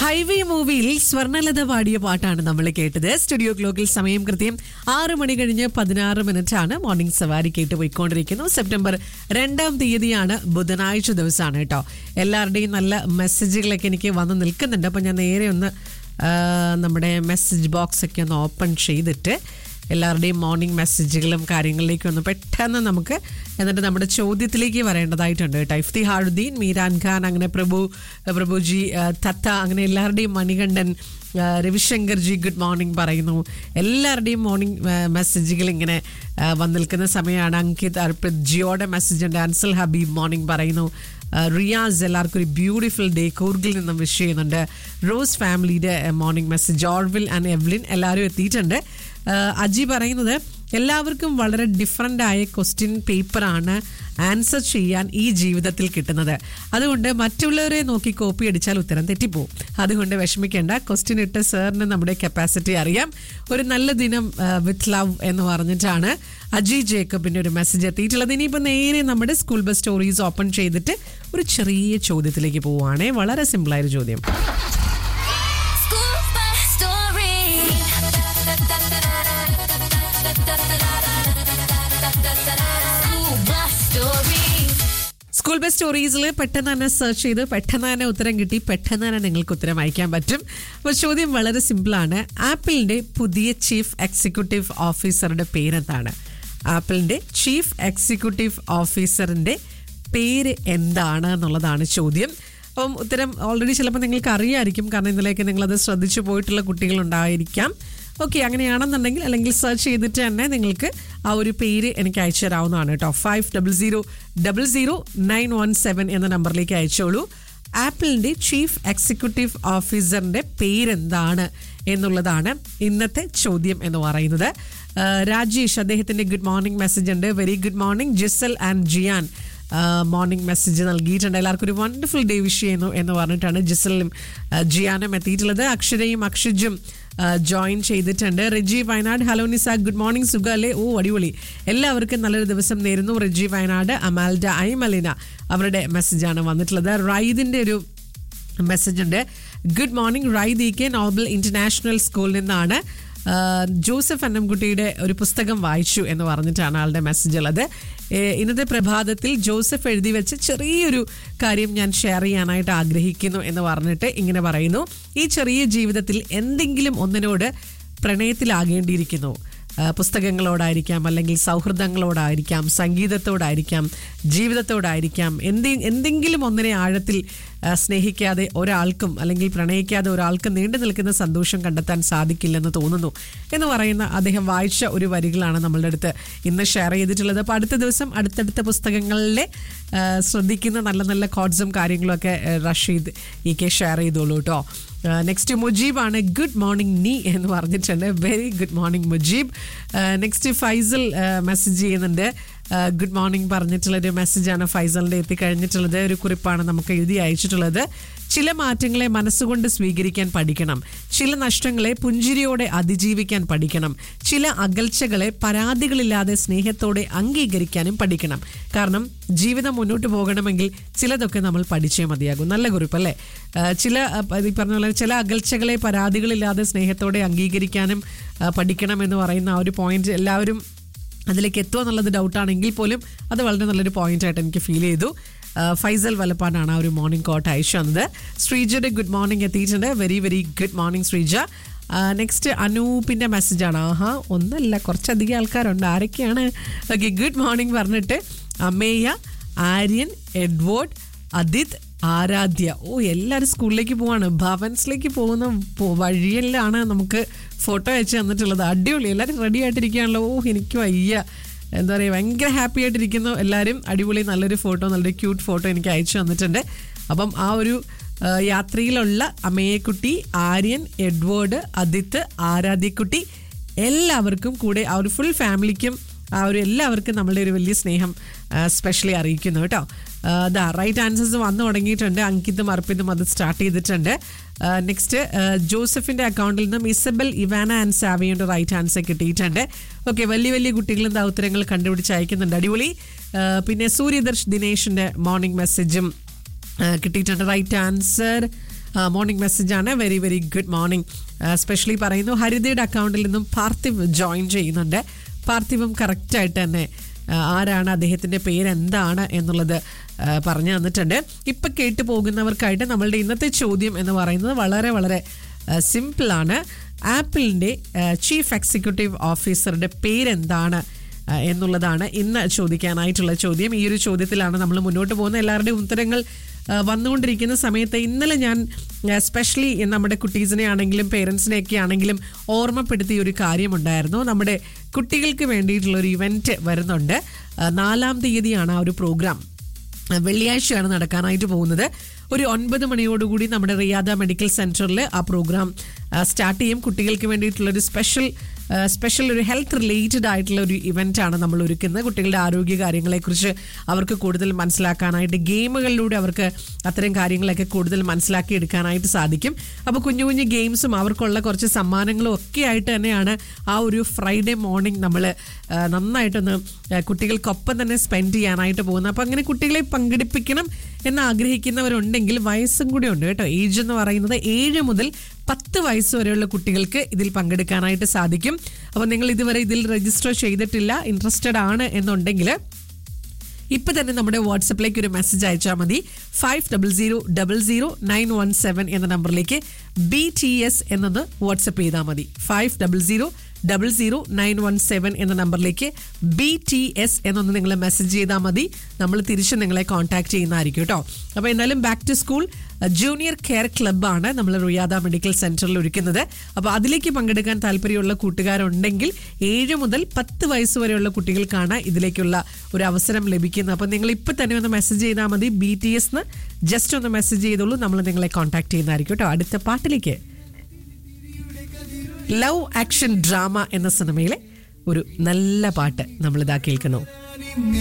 Highway മൂവിയിൽ സ്വർണലത പാടിയ പാട്ടാണ് നമ്മൾ കേട്ടത് സ്റ്റുഡിയോ ക്ലോക്കിൽ സമയം കൃത്യം ആറ് മണി കഴിഞ്ഞ് പതിനാറ് മിനിറ്റ് ആണ് മോർണിംഗ് സവാരി കേട്ട് പോയിക്കൊണ്ടിരിക്കുന്നു സെപ്റ്റംബർ രണ്ടാം തീയതിയാണ് ബുധനാഴ്ച ദിവസമാണ് കേട്ടോ എല്ലാവരുടെയും നല്ല മെസ്സേജുകളൊക്കെ എനിക്ക് വന്ന് നിൽക്കുന്നുണ്ട് അപ്പം ഞാൻ നേരെ ഒന്ന് ആ, നമ്മുടെ മെസ്സേജ് ബോക്സ് ഒക്കെ ഒന്ന് ഓപ്പൺ ചെയ്തിട്ട് എല്ലാവരുടെയും മോർണിംഗ് മെസ്സേജുകളും കാര്യങ്ങളിലേക്കും ഒന്ന് പെട്ടെന്ന് നമുക്ക് എന്നിട്ട് നമ്മുടെ ചോദ്യത്തിലേക്ക് വരേണ്ടതായിട്ടുണ്ട് കേട്ടോ ഇഫ്തി ഹാറുദ്ദീൻ മീരാൻ ഖാൻ അങ്ങനെ പ്രഭു പ്രഭുജി ആ, തത്ത അങ്ങനെ എല്ലാവരുടെയും മണികണ്ഠൻ ആ, രവിശങ്കർ ജി ഗുഡ് മോർണിംഗ് പറയുന്നു എല്ലാവരുടെയും മോർണിംഗ് മെസ്സേജുകൾ ഇങ്ങനെ ആ, വന്ന് നിൽക്കുന്ന സമയമാണ് അങ്കിത് അർപ്പിത് ജിയോടെ മെസ്സേജ് ഉണ്ട് അൻസൽ ഹബീബ് മോർണിംഗ് പറയുന്നു ആ, റിയാസ് എല്ലാവർക്കും ഒരു ബ്യൂട്ടിഫുൾ ഡേ കൂർഗിൽ നിന്നും വിഷ് ചെയ്യുന്നുണ്ട് റോസ് ഫാമിലിയുടെ മോർണിംഗ് മെസ്സേജ് ജോർവിൽ ആൻഡ് എവ്ലിൻ എല്ലാവരും എത്തിയിട്ടുണ്ട് ആ, അജി പറയുന്നത് എല്ലാവർക്കും വളരെ ഡിഫറെൻ്റ് ആയ ക്വസ്റ്റ്യൻ പേപ്പറാണ് ആൻസർ ചെയ്യാൻ ഈ ജീവിതത്തിൽ കിട്ടുന്നത് അതുകൊണ്ട് മറ്റുള്ളവരെ നോക്കി കോപ്പി അടിച്ചാൽ ഉത്തരം തെറ്റിപ്പോവും അതുകൊണ്ട് വിഷമിക്കേണ്ട ക്വസ്റ്റ്യൻ ഇട്ട് സാറിന് നമ്മുടെ കപ്പാസിറ്റി അറിയാം ഒരു നല്ല ദിനം വിത്ത് ലവ് എന്ന് പറഞ്ഞിട്ടാണ് അജി ജേക്കബിന്റെ ഒരു മെസ്സേജ് എത്തിയിട്ടുള്ളത് ഇനിയിപ്പോൾ നേരെ നമ്മുടെ സ്കൂൾ ബസ് സ്റ്റോറീസ് ഓപ്പൺ ചെയ്തിട്ട് ഒരു ചെറിയ ചോദ്യത്തിലേക്ക് പോവുകയാണേ വളരെ സിമ്പിളായൊരു ചോദ്യം School bus story. School bus story. School bus സ്റ്റോറീസിൽ പെട്ടെന്ന് തന്നെ സെർച്ച് ചെയ്ത് പെട്ടെന്ന് തന്നെ ഉത്തരം കിട്ടി പെട്ടെന്ന് തന്നെ നിങ്ങൾക്ക് ഉത്തരം അയക്കാൻ പറ്റും അപ്പോൾ ചോദ്യം വളരെ സിമ്പിളാണ് ആപ്പിളിന്റെ പുതിയ ചീഫ് എക്സിക്യൂട്ടീവ് ഓഫീസറുടെ പേരെന്താണ് ആപ്പിളിന്റെ ചീഫ് എക്സിക്യൂട്ടീവ് ഓഫീസറിന്റെ പേര് എന്താണ് എന്നുള്ളതാണ് ചോദ്യം അപ്പം ഉത്തരം ഓൾറെഡി ചിലപ്പോൾ നിങ്ങൾക്ക് അറിയായിരിക്കും കാരണം ഇന്നലെയൊക്കെ നിങ്ങളത് ശ്രദ്ധിച്ചു പോയിട്ടുള്ള കുട്ടികളുണ്ടായിരിക്കാം ഓക്കെ അങ്ങനെയാണെന്നുണ്ടെങ്കിൽ അല്ലെങ്കിൽ സെർച്ച് ചെയ്തിട്ട് തന്നെ നിങ്ങൾക്ക് ആ ഒരു പേര് എനിക്ക് അയച്ചു തരാവുന്നതാണ് കേട്ടോ five double zero double zero nine one seven എന്ന നമ്പറിലേക്ക് അയച്ചോളൂ ആപ്പിളിന്റെ ചീഫ് എക്സിക്യൂട്ടീവ് ഓഫീസറിന്റെ പേരെന്താണ് എന്നുള്ളതാണ് ഇന്നത്തെ ചോദ്യം എന്ന് പറയുന്നത് ആ, രാജേഷ് അദ്ദേഹത്തിന്റെ ഗുഡ് മോർണിംഗ് മെസ്സേജ് ഉണ്ട് വെരി ഗുഡ് മോർണിംഗ് ജിസൽ ആൻഡ് ജിയാൻ മോർണിംഗ് മെസ്സേജ് നൽകിയിട്ടുണ്ട് എല്ലാവർക്കും ഒരു വണ്ടർഫുൾ ഡേ വിഷ് ചെയ്യുന്നു എന്ന് പറഞ്ഞിട്ടാണ് ജിസലും ആ, ജിയാനും എത്തിയിട്ടുള്ളത് അക്ഷരയും അക്ഷജും ജോയിൻ ചെയ്തിട്ടുണ്ട് Reji Wayanad hello Nisa good morning സുഖ അല്ലേ ഓ അടിപൊളി എല്ലാവർക്കും നല്ലൊരു ദിവസം നേരുന്നു റെജി വയനാട് അമാൽഡ ഐമലിന അവരുടെ മെസ്സേജാണ് വന്നിട്ടുള്ളത് റൈദിന്റെ ഒരു മെസ്സേജ് ഉണ്ട് ഗുഡ് മോർണിംഗ് റൈദ് ഇ കെ നോബൽ ഇന്റർനാഷണൽ സ്കൂളിൽ നിന്നാണ് ആ, ജോസഫ് അന്നംകുട്ടിയുടെ ഒരു പുസ്തകം വായിച്ചു എന്ന് പറഞ്ഞിട്ടാണ് ആളുടെ മെസ്സേജ് ഉള്ളത് ഏ, ഇന്നത്തെ പ്രഭാതത്തിൽ ജോസഫ് എഴുതി വെച്ച ചെറിയൊരു കാര്യം ഞാൻ ഷെയർ ചെയ്യാനായിട്ട് ആഗ്രഹിക്കുന്നു എന്ന് പറഞ്ഞിട്ട് ഇങ്ങനെ പറയുന്നു ഈ ചെറിയ ജീവിതത്തിൽ എന്തെങ്കിലും ഒന്നിനോട് പ്രണയത്തിലാകേണ്ടിയിരിക്കുന്നു ആ, പുസ്തകങ്ങളോടായിരിക്കാം അല്ലെങ്കിൽ സൗഹൃദങ്ങളോടായിരിക്കാം സംഗീതത്തോടായിരിക്കാം ജീവിതത്തോടായിരിക്കാം എന്തെ എന്തെങ്കിലും ഒന്നിനെ ആഴത്തിൽ ആ, സ്നേഹിക്കാതെ ഒരാൾക്കും അല്ലെങ്കിൽ പ്രണയിക്കാതെ ഒരാൾക്കും നീണ്ടു നിൽക്കുന്ന സന്തോഷം കണ്ടെത്താൻ സാധിക്കില്ലെന്ന് തോന്നുന്നു എന്ന് പറയുന്ന അദ്ദേഹം വായിച്ച ഒരു വരികളാണ് നമ്മളുടെ അടുത്ത് ഇന്ന് ഷെയർ ചെയ്തിട്ടുള്ളത് അപ്പോൾ അടുത്ത ദിവസം അടുത്തടുത്ത പുസ്തകങ്ങളിലെ ആ, ശ്രദ്ധിക്കുന്ന നല്ല നല്ല കോഡ്സും കാര്യങ്ങളും ഒക്കെ ആ, റഷീദ് ഈ കെ ഷെയർ ചെയ്തോളൂ കേട്ടോ നെക്സ്റ്റ് മുജീബാണ് ഗുഡ് മോർണിംഗ് നീ എന്ന് പറഞ്ഞിട്ടുണ്ട് very good morning Mujeeb next Faisal message ചെയ്യുന്നുണ്ട് ഗുഡ് മോർണിംഗ് പറഞ്ഞിട്ടുള്ളൊരു മെസ്സേജാണ് ഫൈസലിൻ്റെ എത്തിക്കഴിഞ്ഞിട്ടുള്ളത് ഒരു കുറിപ്പാണ് നമുക്ക് എഴുതി അയച്ചിട്ടുള്ളത് ചില മാറ്റങ്ങളെ മനസ്സുകൊണ്ട് സ്വീകരിക്കാൻ പഠിക്കണം ചില നഷ്ടങ്ങളെ പുഞ്ചിരിയോടെ അതിജീവിക്കാൻ പഠിക്കണം ചില അകൽച്ചകളെ പരാതികളില്ലാതെ സ്നേഹത്തോടെ അംഗീകരിക്കാനും പഠിക്കണം കാരണം ജീവിതം മുന്നോട്ട് പോകണമെങ്കിൽ ചിലതൊക്കെ നമ്മൾ പഠിച്ചേ മതിയാകും നല്ല കുറിപ്പ് അല്ലേ ആ, ചില ആ, ഈ പറഞ്ഞ പോലെ ചില അകൽച്ചകളെ പരാതികളില്ലാതെ സ്നേഹത്തോടെ അംഗീകരിക്കാനും ആ, പഠിക്കണം എന്ന് പറയുന്ന ആ ഒരു പോയിന്റ് എല്ലാവരും അതിലേക്ക് എത്തുക എന്നുള്ളത് ഡൗട്ടാണെങ്കിൽ പോലും അത് വളരെ നല്ലൊരു പോയിന്റ് ആയിട്ട് എനിക്ക് ഫീൽ ചെയ്തു ആ, ഫൈസൽ വലപ്പാടാണ് ആ ഒരു മോർണിംഗ് കോട്ട് അയച്ചു വന്നത് ശ്രീജയുടെ ഗുഡ് മോർണിംഗ് എത്തിയിട്ടുണ്ട് very very good morning Sreeja next അനൂപിന്റെ മെസ്സേജാണ് ആഹാ ഒന്നല്ല കുറച്ചധികം ആൾക്കാരുണ്ട് ആരൊക്കെയാണ് ഓക്കെ ഗുഡ് മോർണിംഗ് പറഞ്ഞിട്ട് അമേയ ആര്യൻ എഡ്വേർഡ് അദിത് ആരാധ്യ ഓ എല്ലാവരും സ്കൂളിലേക്ക് പോവാണ് ഭവൻസിലേക്ക് പോകുന്ന പോ- വഴിയിലാണ് നമുക്ക് ഫോട്ടോ അയച്ചു തന്നിട്ടുള്ളത് അടിപൊളി എല്ലാവരും റെഡി ആയിട്ടിരിക്കുകയാണല്ലോ ഓ എനിക്ക് വയ്യ എന്താ പറയുക ഭയങ്കര ഹാപ്പി ആയിട്ടിരിക്കുന്നു എല്ലാവരും അടിപൊളി നല്ലൊരു ഫോട്ടോ നല്ലൊരു ക്യൂട്ട് ഫോട്ടോ എനിക്ക് അയച്ചു തന്നിട്ടുണ്ട് അപ്പം ആ ഒരു ആ, യാത്രയിലുള്ള അമ്മയെക്കുട്ടി ആര്യൻ എഡ്വേർഡ് അദിത്ത് ആരാധ്യക്കുട്ടി എല്ലാവർക്കും കൂടെ ആ ഒരു ഫുൾ ഫാമിലിക്കും ആ ഒരു എല്ലാവർക്കും നമ്മളുടെ ഒരു വലിയ സ്നേഹം സ്പെഷ്യലി അറിയിക്കുന്നു കേട്ടോ ദാ റൈറ്റ് ആൻസേഴ്സ് വന്നു തുടങ്ങിയിട്ടുണ്ട് അങ്കിതും അർപ്പിതും അത് സ്റ്റാർട്ട് ചെയ്തിട്ടുണ്ട് നെക്സ്റ്റ് ജോസഫിന്റെ അക്കൗണ്ടിൽ നിന്നും ഇസബൽ ഇവാന ആൻഡ് സാവിയുടെ റൈറ്റ് ആൻസർ കിട്ടിയിട്ടുണ്ട് ഓക്കെ വലിയ വലിയ കുട്ടികളും ദാ ഉത്തരങ്ങൾ കണ്ടുപിടിച്ച് അയക്കുന്നുണ്ട് അടിപൊളി ആ, പിന്നെ സൂര്യദർശ് ദിനേഷിന്റെ മോർണിംഗ് മെസ്സേജും കിട്ടിയിട്ടുണ്ട് റൈറ്റ് ആൻസർ മോർണിംഗ് മെസ്സേജാണ് very very good morning specially പറയുന്നു ഹരിതയുടെ അക്കൗണ്ടിൽ നിന്നും പാർത്ഥിവ് ജോയിൻ ചെയ്യുന്നുണ്ട് പാർത്ഥിവും കറക്റ്റായിട്ട് തന്നെ ആ, ആരാണ് അദ്ദേഹത്തിൻ്റെ പേര് എന്താണ് എന്നുള്ളത് ആ, പറഞ്ഞു തന്നിട്ടുണ്ട് ഇപ്പം കേട്ടു പോകുന്നവർക്കായിട്ട് നമ്മളുടെ ഇന്നത്തെ ചോദ്യം എന്ന് പറയുന്നത് വളരെ വളരെ സിമ്പിളാണ് ആപ്പിളിൻ്റെ ചീഫ് എക്സിക്യൂട്ടീവ് ഓഫീസറുടെ പേരെന്താണ് ആ, എന്നുള്ളതാണ് ഇന്ന് ചോദിക്കാനായിട്ടുള്ള ചോദ്യം ഈ ഒരു ചോദ്യത്തിലാണ് നമ്മൾ മുന്നോട്ട് പോകുന്ന എല്ലാവരുടെയും ഉത്തരങ്ങൾ ആ, വന്നുകൊണ്ടിരിക്കുന്ന സമയത്ത് ഇന്നലെ ഞാൻ സ്പെഷ്യലി നമ്മുടെ കുട്ടീസിനെ ആണെങ്കിലും പേരൻസിനെയൊക്കെ ആണെങ്കിലും ഓർമ്മപ്പെടുത്തിയ ഒരു കാര്യമുണ്ടായിരുന്നു നമ്മുടെ കുട്ടികൾക്ക് വേണ്ടിയിട്ടുള്ള ഒരു ഇവൻറ്റ് വരുന്നുണ്ട് ആ, നാലാം തീയതിയാണ് ആ ഒരു പ്രോഗ്രാം വെള്ളിയാഴ്ചയാണ് നടക്കാനായിട്ട് പോകുന്നത് ഒരു ഒൻപത് മണിയോടുകൂടി നമ്മുടെ റിയാദ മെഡിക്കൽ സെൻറ്ററിൽ ആ പ്രോഗ്രാം സ്റ്റാർട്ട് ചെയ്യും കുട്ടികൾക്ക് വേണ്ടിയിട്ടുള്ള ഒരു സ്പെഷ്യൽ സ്പെഷ്യൽ ഒരു ഹെൽത്ത് റിലേറ്റഡ് ആയിട്ടുള്ള ഒരു ഇവൻ്റ് ആണ് നമ്മൾ ഒരുക്കുന്നത് കുട്ടികളുടെ ആരോഗ്യ കാര്യങ്ങളെക്കുറിച്ച് അവർക്ക് കൂടുതൽ മനസ്സിലാക്കാനായിട്ട് ഗെയിമുകളിലൂടെ അവർക്ക് അത്തരം കാര്യങ്ങളൊക്കെ കൂടുതൽ മനസ്സിലാക്കി എടുക്കാനായിട്ട് സാധിക്കും അപ്പോൾ കുഞ്ഞു കുഞ്ഞു ഗെയിംസും അവർക്കുള്ള കുറച്ച് സമ്മാനങ്ങളും ഒക്കെ ആയിട്ട് തന്നെയാണ് ആ ഒരു ഫ്രൈഡേ മോർണിംഗ് നമ്മൾ നന്നായിട്ടൊന്ന് ആ, കുട്ടികൾക്കൊപ്പം തന്നെ സ്പെൻഡ് ചെയ്യാനായിട്ട് പോകുന്നത് അപ്പോൾ അങ്ങനെ കുട്ടികളെ പങ്കെടുപ്പിക്കണം എന്ന് ആഗ്രഹിക്കുന്നവരുണ്ടെങ്കിൽ വയസ്സും കൂടി ഉണ്ട് കേട്ടോ ഏജ് എന്ന് പറയുന്നത് ഏഴ് മുതൽ പത്ത് വയസ്സ് വരെയുള്ള കുട്ടികൾക്ക് ഇതിൽ പങ്കെടുക്കാനായിട്ട് സാധിക്കും അപ്പോൾ നിങ്ങൾ ഇതുവരെ ഇതിൽ രജിസ്റ്റർ ചെയ്തിട്ടില്ല ഇൻട്രസ്റ്റഡ് ആണ് എന്നുണ്ടെങ്കിൽ ഇപ്പൊ തന്നെ നമ്മുടെ വാട്സപ്പിലേക്ക് ഒരു മെസ്സേജ് അയച്ചാൽ മതി five double zero double zero nine one seven എന്ന നമ്പറിലേക്ക് ബി ടി എസ് എന്നത് വാട്സപ്പ് ചെയ്താൽ മതി five double zero double zero nine one seven എന്ന നമ്പറിലേക്ക് ബി ടി എസ് എന്നൊന്ന് നിങ്ങൾ മെസ്സേജ് ചെയ്താൽ മതി നമ്മൾ തിരിച്ച് നിങ്ങളെ കോൺടാക്ട് ചെയ്യുന്നതായിരിക്കും കേട്ടോ അപ്പോൾ എന്തായാലും back to school junior care ക്ലബ്ബാണ് നമ്മൾ റുയാദ മെഡിക്കൽ സെന്ററിൽ ഒരുക്കുന്നത് അപ്പോൾ അതിലേക്ക് പങ്കെടുക്കാൻ താല്പര്യമുള്ള കൂട്ടുകാരുണ്ടെങ്കിൽ ഏഴ് മുതൽ പത്ത് വയസ്സ് വരെയുള്ള കുട്ടികൾക്കാണ് ഇതിലേക്കുള്ള ഒരു അവസരം ലഭിക്കുന്നത് അപ്പോൾ നിങ്ങൾ ഇപ്പോൾ തന്നെ ഒന്ന് മെസ്സേജ് ചെയ്താൽ മതി ബി ടി എസ് ജസ്റ്റ് ഒന്ന് മെസ്സേജ് ചെയ്തോളൂ നമ്മൾ നിങ്ങളെ കോൺടാക്ട് ചെയ്യുന്നതായിരിക്കും കേട്ടോ അടുത്ത പാട്ടിലേക്ക് ലവ് ആക്ഷൻ ഡ്രാമ എന്ന സിനിമയിലെ ഒരു നല്ല പാട്ട് നമ്മൾ ഇതാ കേൾക്കുന്നു